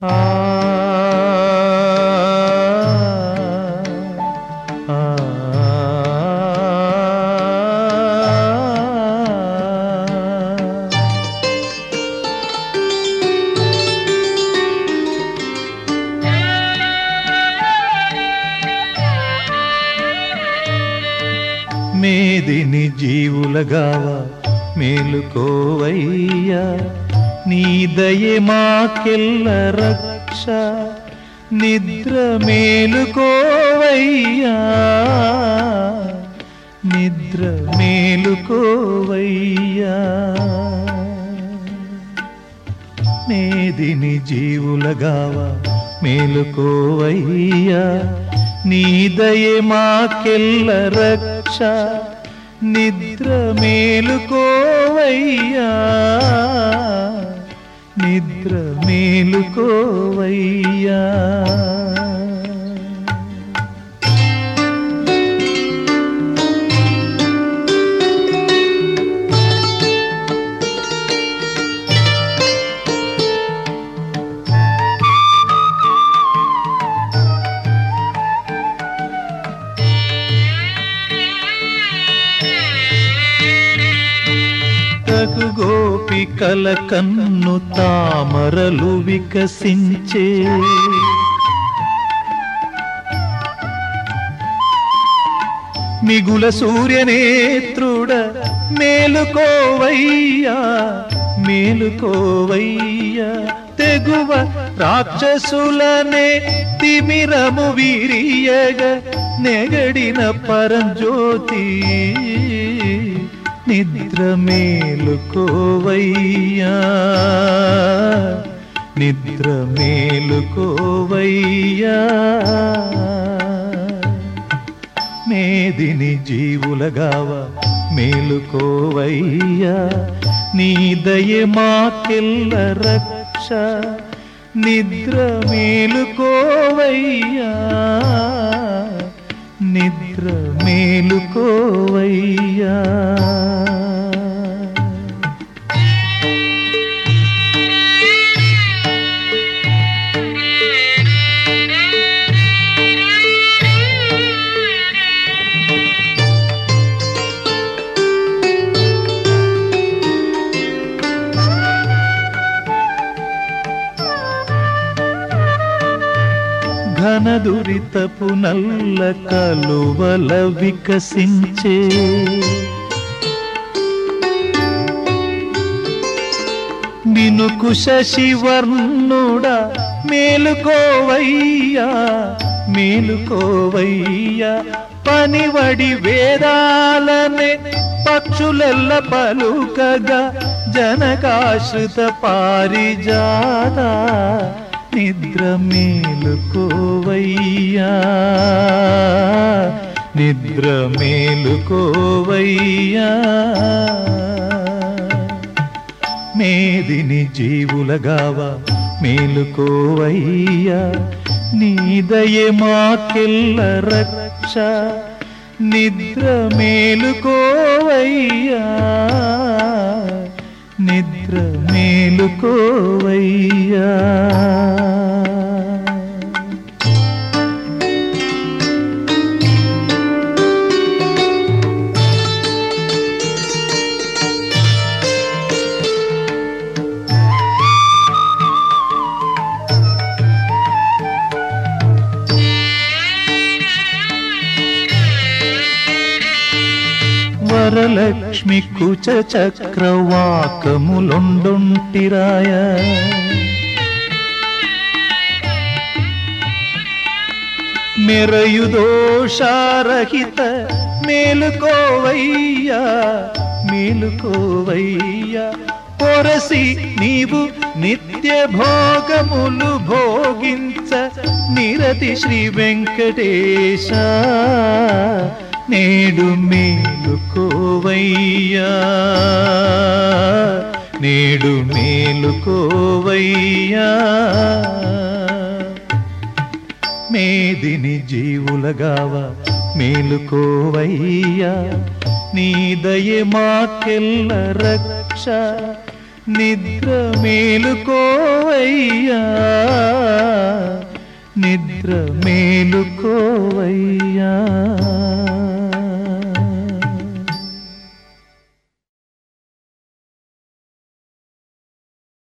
ఆ ఆ మేదిని జీవులగావ మేలుకోవయ్యా నీ దయే మాకెల్ల రక్ష నిద్ర మేలుకోవయ్యా నిద్ర మేలుకోవయ్యా మేదిని జీవులగావ మేలుకోవయ్యా నీ దయే మాకెల్ల రక్ష నిద్ర మేలుకోవయ్యా నిద్ర మేలుకోవయ్యా తగు గోపికల కన్ను తామరలు వికసించే మిగుల సూర్యనేత్రుడ మేలుకోవయ్యా మేలుకోవయ్యా తెగువ రాక్షసులనే తిమిరము వీరియగ నెగడిన పరంజ్యోతి నిద్ర మేలుకోవయ్యా నిద్ర మేలుకోవయ్యా మేదిని జీవులగావ మేలుకోవయ్యా నీ దయ మాకెల్ల రక్ష నిద్ర మేలుకోవయ్యా నిద్ర మేలుకోవయ్యా ఘనదురితపు నల్ల కలువల వికసించే మినుకు శశివర్ణుడ మేలుకోవయ్యా మేలుకోవయ్యా పనివడి వేదాలనే పక్షులెల్ల పలుకగా జనకాశ్రిత పారిజాత నిద్ర మేలుకోవయ్యా నిద్ర మేలుకోవయ్యా మేదిని జీవులగావ మేలుకోవయ్యా నీ దయే మాకెల్ల రక్ష నిద్ర మేలుకోవయ్యా నిద్ర మేలుకోవయ్యా వరలక్ష్మి కుచ చక్రవాకములొండొంటిరాయ మెరయుదోషారహిత మేలుకోవయ్యా మేలుకోవయ్యా పొరసి నీవు నిత్య భోగములు భోగించ నిరతి శ్రీ వెంకటేశ నేడు మేలుకోవయ్యా నేడు మేలుకోవయ్యా మేదిని జీవులగావ మేలుకోవయ్యా నీ దయే మాకెల్ల రక్ష నిద్ర మేలుకోవయ్యా నిద్ర మేలుకోవయ్యా